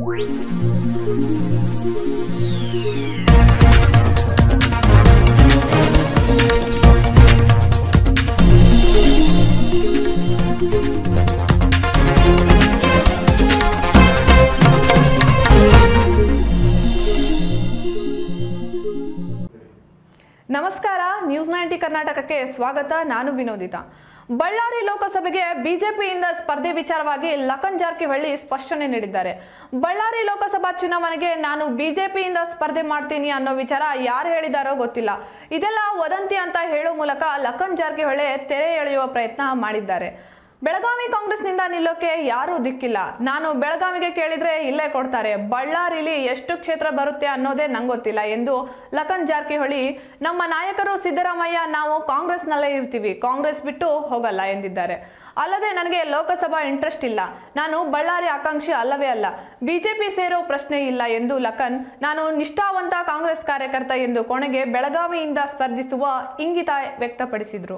ನಮಸ್ಕಾರ news ninety ಕರ್ನಾಟಕಕ್ಕೆ ಸ್ವಾಗತ ನಾನು ವಿನೋದಿತಾ ಬಳ್ಳಾರಿ ಲೋಕಸಭೆಗೆ ಬಿಜೆಪಿಯಿಂದ ಸ್ಪರ್ಧೆ ವಿಚಾರವಾಗಿ ಲಖನ್ ಜಾರಕಿಹೊಳಿ ಸ್ಪಷ್ಟನೆ ನೀಡಿದ್ದಾರೆ ಬಳ್ಳಾರಿ ಲೋಕಸಭಾ ಚುನಾವಣೆಗೆ ನಾನು ಬಿಜೆಪಿಯಿಂದ ಸ್ಪರ್ಧೆ ಮಾಡ್ತೀನಿ ಅನ್ನೋ ವಿಚಾರ ಯಾರು ಹೇಳಿದಾರೋ ಗೊತ್ತಿಲ್ಲ ಇದೆಲ್ಲ ವದಂತಿ ಅಂತ ಹೇಳೋ ಮೂಲಕ ಲಖನ್ ಜಾರಕಿಹೊಳಿ ತೆರೆ ಎಳೆಯುವ ಪ್ರಯತ್ನ ಮಾಡಿದ್ದಾರೆ ಬೆಳಗಾವಿ ಕಾಂಗ್ರೆಸ್ನಿಂದ ನಿಲ್ಲೋಕೆ ಯಾರೂ ದಿಕ್ಕಿಲ್ಲ ನಾನು ಬೆಳಗಾವಿಗೆ ಕೇಳಿದ್ರೆ ಇಲ್ಲೇ ಕೊಡ್ತಾರೆ ಬಳ್ಳಾರಿಲಿ ಎಷ್ಟು ಕ್ಷೇತ್ರ ಬರುತ್ತೆ ಅನ್ನೋದೇ ನಂಗೊತ್ತಿಲ್ಲ ಎಂದು ಲಖನ್ ಜಾರಕಿಹೊಳಿ ನಮ್ಮ ನಾಯಕರು ಸಿದ್ದರಾಮಯ್ಯ ನಾವು ಕಾಂಗ್ರೆಸ್ನಲ್ಲೇ ಇರ್ತೀವಿ ಕಾಂಗ್ರೆಸ್ ಬಿಟ್ಟು ಹೋಗಲ್ಲ ಎಂದಿದ್ದಾರೆ ಅಲ್ಲದೆ ನನಗೆ ಲೋಕಸಭಾ ಇಂಟ್ರೆಸ್ಟ್ ಇಲ್ಲ ನಾನು ಬಳ್ಳಾರಿ ಆಕಾಂಕ್ಷಿ ಅಲ್ಲವೇ ಅಲ್ಲ ಬಿಜೆಪಿ ಸೇರೋ ಪ್ರಶ್ನೆ ಇಲ್ಲ ಎಂದು ಲಖನ್ ನಾನು ನಿಷ್ಠಾವಂತ ಕಾಂಗ್ರೆಸ್ ಕಾರ್ಯಕರ್ತ ಎಂದು ಕೊನೆಗೆ ಬೆಳಗಾವಿಯಿಂದ ಸ್ಪರ್ಧಿಸುವ ಇಂಗಿತ ವ್ಯಕ್ತಪಡಿಸಿದ್ರು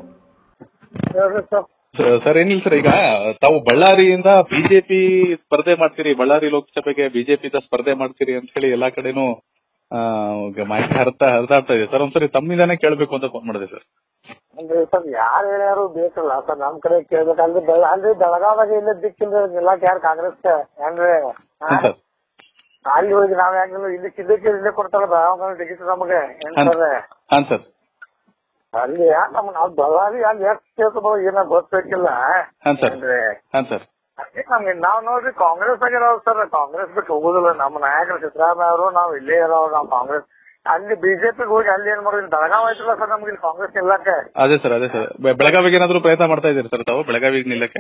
ಹೇಳ್ರಿ ಸರ್ ಸ- ಸರ್ ಏನಿಲ್ಲ ಸರ್ ಈಗ ತಾವು ಬಳ್ಳಾರಿಯಿಂದ ಬಿಜೆಪಿ ಸ್ಪರ್ಧೆ ಮಾಡ್ತೀರಿ ಬಳ್ಳಾರಿ ಲೋಕಸಭೆಗೆ ಬಿಜೆಪಿಯಿಂದ ಸ್ಪರ್ಧೆ ಮಾಡ್ತೀರಿ ಅಂತ ಹೇಳಿ ಎಲ್ಲಾ ಕಡೆನೂ ಆ, ಈಗ ಮಾಹಿತಿ ಹರಿತಾ ಹರಿದಾಡ್ತಾ ಇದೆ ಸರ್ ಒಂದ್ಸರಿ ತಮ್ಮಿಂದಾನೇ ಕೇಳಬೇಕು ಅಂತ ಫೋನ್ ಮಾಡಿದೆ ಸರ್ ಅಂದ್ರೆ ಸರ್ ಯಾರು ಹೇಳ್ಯಾರು ಬೇಕಲ್ಲ ಸರ್ ನಮ್ ಕಡೆ ಕೇಳ್ಬೇಕಲ್ರಿ ಬೆಳ ಅಲ್ರಿ ಬೆಳಗಾವಾಗ ಇಲ್ಲ ದಿಕ್ಕಿಲ್ರಿ ನಿಲ್ಲಕ್ ಯಾರು ಕಾಂಗ್ರೆಸ್ ಏನ್ರಿ ಹಾ? ಹ್ಮ್ ಸರ್ ಅಲ್ಲಿ ಹೋಗಿ ನಾವ್ ಯಾಕಿಲ್ಲ ಇಲ್ಲಿ ಸಿದ್ದಕ್ಕೆ ಇಲ್ಲೇ ಕೊಡ್ತಾರ ಬೆಳಗಾವ ಟಿಕೆಟ್ ನಮಗೆ ಏನ್ ಹಾಂ ಸರ್ ಹಾಂ ಸರ್ ಅಲ್ಲಿ ಯಾಕೆ ನಮ್ ನಾವ್ ಬಳ್ಳಾರಿ ಅಲ್ಲಿ ಎಷ್ಟು ಕೇಳ್ತದ ಏನೋ ಗೊತ್ತಿಲ್ಲ ಹಾಂ ಸರ್ ಏನ್ರಿ ಹಾಂ ಸರ್ ಅದೇ ನಮ್ಗೆ ನಾವ್ ನೋಡ್ರಿ ಕಾಂಗ್ರೆಸ್ ಆಗಿರೋರು ಸರ್ ಕಾಂಗ್ರೆಸ್ ಬಿಟ್ಟು ಹೋಗುದಿಲ್ಲ ನಮ್ಮ ನಾಯಕರು ಸಿದ್ದರಾಮಯ್ಯ ಅವರು ನಾವ್ ಇಲ್ಲೇ ಇರೋರು ನಾವ್ ಕಾಂಗ್ರೆಸ್ ಅಲ್ಲಿ ಬಿಜೆಪಿಗೆ ಹೋಗಿ ಅಲ್ಲಿ ಏನ್ ಮಾಡೋದು ಬೆಳಗಾವ್ ಐತಲ್ಲ ಸರ್ ನಮ್ಗೆ ಇಲ್ಲಿ ಕಾಂಗ್ರೆಸ್ ನಿಲ್ಲಕ್ಕೆ ಅದೇ ಸರ್ ಅದೇ ಸರ್ ಬೆ- ಬೆಳಗಾವಿಗೆ ಏನಾದ್ರು ಪ್ರಯತ್ನ ಮಾಡ್ತಾ ಇದ್ದೀರಿ ಸರ್ ತಾವು ಬೆಳಗಾವಿಗೆ ನಿಲ್ಲಕ್ಕೆ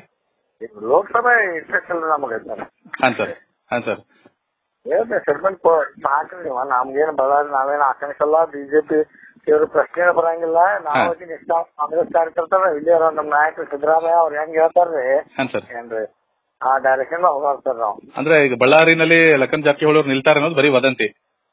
ಲೋಕಸಭೆ ಇಂಟ್ರೆಸ್ಟ್ ಇಲ್ಲ ನಮಗೆ ಸರ್ ಹಾಂ ಸರ್ ಹಾಂ ಸರ್ ಹೇಳ್ರಿ ಸೆಟ್ಮೆಂಟ್ ಹಾಕ್ರಿ ನೀವು ನಮ್ಗೇನು ಬಳ್ಳಾರಿ ನಾವೇನು ಆಕಾಂಕ್ಷಲ್ಲ ಬಿಜೆಪಿ ಇವ್ರ ಪ್ರಶ್ನೆ ಬರಂಗಿಲ್ಲ ನಾವು ಹಾ. ಅದಕ್ಕೆ ಇಷ್ಟ ಕಾಂಗ್ರೆಸ್ ಕಾರ್ಯಕರ್ತರ ಇಲ್ಲಿ ಇರೋ ನಮ್ಮ ನಾಯಕರು ಸಿದ್ದರಾಮಯ್ಯ ಅವ್ರು ಹೆಂಗ್ ಹೇಳ್ತಾರ್ರಿ ಹಾಂ ಸರ್ ಏನ್ರಿ ಆ ಡೈರೆಕ್ಷನ್ ಹೋಗಾರ ಸರ್ ನಾವು ಅಂದ್ರೆ ಈಗ ಬಳ್ಳಾರಿನಲ್ಲಿ ಲಖನ್ ಜಾರಕಿಹೊಳಿ ಅವ್ರು ನಿಲ್ತಾರೆ ಅನ್ನೋದು ಬರೀ ವದಂತಿ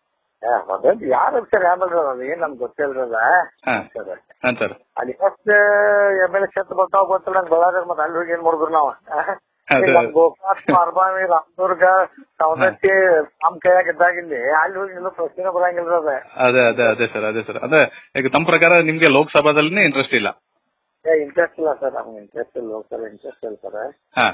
ಏ, ಅದೇಂತ ಯಾರು ಸರ್ ಆಮೇಲೆ ಅದು ಏನ್ ನಮ್ಗೆ ಗೊತ್ತಿಲ್ರಲ್ಲ ಹಾಂ ಸರ್ ಹಾಂ ಸರ್ ಅಲ್ಲಿ ಫಸ್ಟ್ ಎಮ್ ಎಲ್ ಎ ಕ್ಷೇತ್ರ ಬರ್ತಾವ ಗೊತ್ತಿಲ್ಲ ನಂಗೆ ಬಳ್ಳಾರಿ ಮತ್ತೆ ಅಲ್ಲಿ ಹೋಗಿ ಏನ್ ಮಾಡಿದ್ರು ನಾವು ಅದೇ. ನಮ್ ಗೋಕಾಕ್ ಮಾರ್ಬಾವಿ ರಾಮದುರ್ಗ ಸವದತ್ತಿ ನಮ್ ಕೈಯಾಗ ಇದ್ದಾಗಿಲ್ಲಿ ಅಲ್ಲಿ ಹೋಗಿ ನಿಲ್ಲೋ ಪ್ರಶ್ನೆ ಬರಂಗಿಲ್ಲ ಅದ ಅದೇ ಅದೇ ಅದೇ ಸರ್ ಅದೇ ಸರ್ ಅಂದ್ರೆ ಈಗ ತಮ್ಮ ಪ್ರಕಾರ ನಿಮ್ಗೆ ಲೋಕಸಭಾದಲ್ಲಿ ಇಂಟ್ರೆಸ್ಟ್ ಇಲ್ಲ ಏ ಇಂಟ್ರೆಸ್ಟ್ ಇಲ್ಲ ಸರ್ ನಮ್ಗೆ ಇಂಟ್ರೆಸ್ಟ್ ಇಲ್ಲ ಸರ್ ಇಂಟ್ರೆಸ್ಟ್ ಇಲ್ಲ ಸರ್ ಹಾ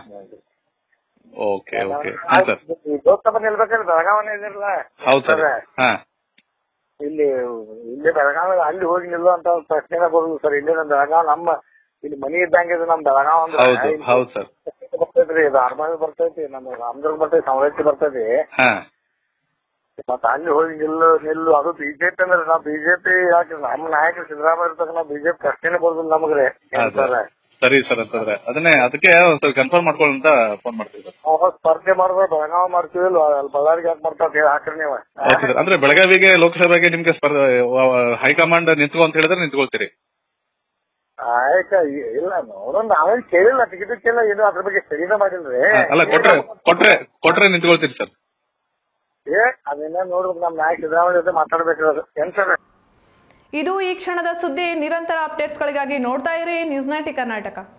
ಓಕೆ ಓಕೆ ಹಾಂ ಸರ್ ಲೋಕಸಭೆ ನಿಲ್ಬೇಕಂದ್ರೆ ಬೆಳಗಾವನೇ ಇದಿರಲ್ಲ ಹೌದು ಸರ್ ಹಾ ಇಲ್ಲಿ ಇಲ್ಲಿ ಬೆಳಗಾವಿ ಅಲ್ಲಿ ಹೋಗಿ ನಿಲ್ಲೋ ಅಂತ ಪ್ರಶ್ನೆನೇ ಬರುದು ಸರ್ ಇಲ್ಲಿ ನಮ್ಮ ಬೆಳಗಾವ್ ನಮ್ಮ ಇಲ್ಲಿ ಮನಿ ಇದ್ದಂಗೆ ಇದು ನಮ್ ಬೆಳಗಾವ್ ಅಂದ್ರೆ ಹೌದು ಇಲ್ಲಿ ಹೌದು ಸರ್ ಬರ್ತೈತ್ರಿ ಇದು ಆರ್ಮಾವಿ ಬರ್ತೈತಿ ನಮ್ಮ ರಾಮದುರ್ಗ ಬರ್ತೈತಿ ಸಮೃದ್ಧಿ ಬರ್ತೈತಿ ಹಾ ಮತ್ತ ಅಲ್ಲಿ ಹೋಗಿ ನಿಲ್ಲು ನಿಲ್ಲು ಅದು ಬಿಜೆಪಿ ಅಂದ್ರೆ ನಾವು ಬಿಜೆಪಿ ಯಾಕೆ ನಮ್ಮ ನಾಯಕರು ಸಿದ್ದರಾಮಯ್ಯ ಇರ್ತಕ್ಕ ನಾವು ಬಿಜೆಪಿ ಪ್ರಶ್ನೆನೇ ಬರುದಿಲ್ಲ ನಮಗ್ರಿ ಏನ್ ಅದೇ. ಸರ್ ಸರಿ ಸರ್ ಅಂತಂದ್ರೆ ಅದನ್ನೇ ಅದಕ್ಕೆ ಒಂದ್ಸಲ ಕನ್ಫರ್ಮ್ ಮಾಡ್ಕೊಳ್ಳಿ ಅಂತ ಫೋನ್ ಮಾಡ್ತೀವಿ ಸರ್ ನಾವು ಸ್ಪರ್ಧೆ ಮಾಡಿದ್ರೆ ಬೆಳಗಾವ್ ಮಾಡ್ತೀವಿ ಇಲ್ಲ ಅಲ್ಲಿ ಬಳ್ಳಾರಿಗೆ ಯಾಕೆ ಮಾಡ್ತಾವ ಹೇಳಿ ಹಾಕ್ರಿ ನೀವು ಓಕೆ ಸರ್ ಅಂದ್ರೆ ಬೆಳಗಾವಿಗೆ ಲೋಕಸಭೆಗೆ ನಿಮ್ಗೆ ಸ್ಪರ್ಧೆ ಹೈಕಮಾಂಡ್ ನಿಂತ್ಕೊ ಅಂತ ಹೇಳಿದ್ರೆ ನಿಂತ್ಕೊಳ್ತೀರಿ ಆಯ್ತಾ ಇ- ಇಲ್ಲ ನೋಡೋಣ ನಾವೇನ್ ಕೇಳಿಲ್ಲ ಟಿಕೆಟ್ ಕೇಳಿಲ್ಲ ಏನು ಅದ್ರ ಬಗ್ಗೆ ಸ್ಟಡಿನ ಮಾಡಿಲ್ರಿ ಹಾ, ಅಲ್ಲ ಕೊಟ್ರೆ ಕೊಟ್ರೆ ಕೊಟ್ರೆ ನಿಂತ್ಕೊಳ್ತೀರಿ ಸರ್ ಏ ಅದನ್ನ ನೋಡ್ಬೇಕು ನಮ್ ನಾಯಕ ಸಿದ್ದರಾಮಯ್ಯ ಜೊತೆ ಮಾತಾಡ್ಬೇಕ್ರಿ ಅದು ಏನ್ ಸರ್ ಇದು ಈ ಕ್ಷಣದ ಸುದ್ದಿ ನಿರಂತರ ಅಪ್ಡೇಟ್ಸ್ಗಳಿಗಾಗಿ ನೋಡ್ತಾ ಇರಿ ನ್ಯೂಸ್ ನೈಂಟಿ ಕರ್ನಾಟಕ